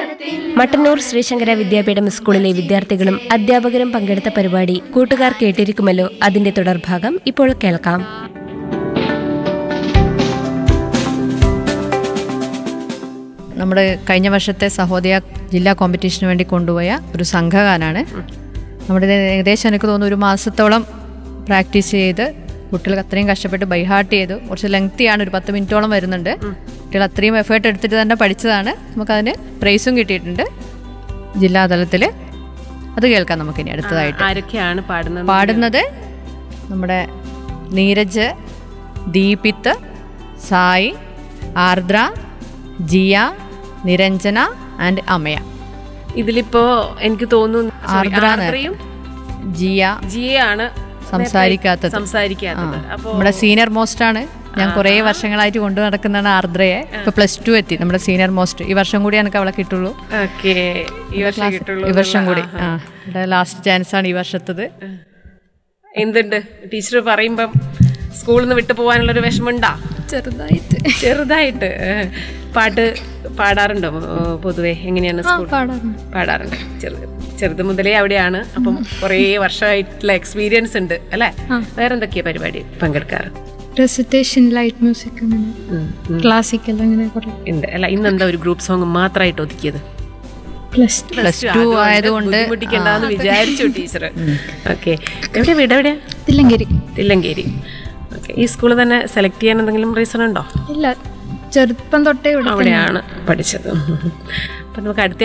മട്ടന്നൂർ ശ്രീശങ്കര വിദ്യാപീഠം സ്കൂളിലെ വിദ്യാർത്ഥികളും അധ്യാപകരും പങ്കെടുത്ത പരിപാടി കൂട്ടുകാർ കേട്ടിരിക്കുമല്ലോ അതിന്റെ തുടർഭാഗം ഇപ്പോൾ കേൾക്കാം നമ്മുടെ കഴിഞ്ഞ വർഷത്തെ സഹോദയ ജില്ലാ കോമ്പറ്റീഷന് വേണ്ടി കൊണ്ടുപോയ ഒരു സംഘഗാനാണ് നമ്മുടെ ഇത് ഏകദേശം എനിക്ക് തോന്നുന്നു ഒരു മാസത്തോളം പ്രാക്ടീസ് ചെയ്ത് കുട്ടികൾ അത്രയും കഷ്ടപ്പെട്ട് ബൈഹാർട്ട് ചെയ്തു കുറച്ച് ലെങ്തിയാണ് ഒരു പത്ത് മിനിറ്റോളം വരുന്നുണ്ട് കുട്ടികൾ അത്രയും എഫേർട്ട് എടുത്തിട്ട് തന്നെ പഠിച്ചതാണ് നമുക്കതിന് പ്രൈസും കിട്ടിയിട്ടുണ്ട് ജില്ലാതലത്തിൽ അത് കേൾക്കാം നമുക്കിനി അടുത്തതായിട്ട് ആരൊക്കെയാണ് പാടുന്നത് പാടുന്നത് നമ്മുടെ നീരജ് ദീപിത്ത് സായി ആർദ്ര ജിയ നിരഞ്ജന ആൻഡ് അമയ ഇതിലിപ്പോ എനിക്ക് തോന്നുന്നു sorry, ആർദ്ര ആർദ്രയും ജിയ ജിയാണ് സംസാരിക്കാത്തത് സംസാരിക്കാത്തത് ആ. അപ്പോ നമ്മുടെ സീനിയർ മോസ്റ്റ് ആണ് ഞാൻ കുറേ വർഷങ്ങളായിട്ട് കൊണ്ടു നടക്കുന്നതാണ് ആർദ്രയെ ഇപ്പൊ പ്ലസ് ടു എത്തി നമ്മുടെ സീനിയർ മോസ്റ്റ് ഈ വർഷം കൂടി എനിക്ക് അവളെ കിട്ടുള്ളൂ ഓക്കെ ഈ വർഷം കിട്ടുള്ളൂ ഈ വർഷം കൂടി ആ ലാസ്റ്റ് ചാൻസ് ആണ് ഈ വർഷത്തത് എന്തുണ്ട് ടീച്ചർ പറയുമ്പം സ്കൂളിൽ നിന്ന് വിട്ടു പോകാനുള്ളൊരു വിഷമമുണ്ടാ ചെറുതായിട്ട് ചെറുതായിട്ട് ഏഹ്. പാട്ട് പാടാറുണ്ടോ ഏഹ്, പൊതുവെ എങ്ങനെയാണ് സ്കൂൾ പാടാറുണ്ട് പാടാറുണ്ട് ചെറുത് ചെറുത് മുതലേ അവിടെയാണ് അപ്പം കുറേ വർഷമായിട്ടുള്ള എക്സ്പീരിയൻസ് ഉണ്ട് അല്ലേ വേറെന്തൊക്കെയാ പരിപാടി പങ്കെടുക്കാറ് റെസിറ്റേഷൻ ലൈറ്റ് മ്യൂസിക് അങ്ങനെ ക്ലാസിക്കൽ അങ്ങനെ കുറെ ഉണ്ട് അല്ല ഇന്നെന്താ ഒരു ഗ്രൂപ്പ് സോങ് മാത്രമായിട്ട് ഒതുക്കിയത് പ്ലസ് ടു പ്ലസ് ടു ആയതുകൊണ്ട് ബുദ്ധിമുട്ടിക്കണ്ടെന്ന് വിചാരിച്ചു ടീച്ചർ ഓക്കെ എവിടെ വീട് എവിടെയാ തില്ലങ്കേരി തില്ലങ്കേരി ഓക്കെ ഈ സ്കൂൾ തന്നെ സെലക്ട് ചെയ്യാൻ എന്തെങ്കിലും റീസൺ ഉണ്ടോ ഇല്ല ചെറുപ്പം തൊട്ടേ ഇവിടെ അവിടെയാണ് പഠിച്ചത് അപ്പം നമുക്ക് അടുത്ത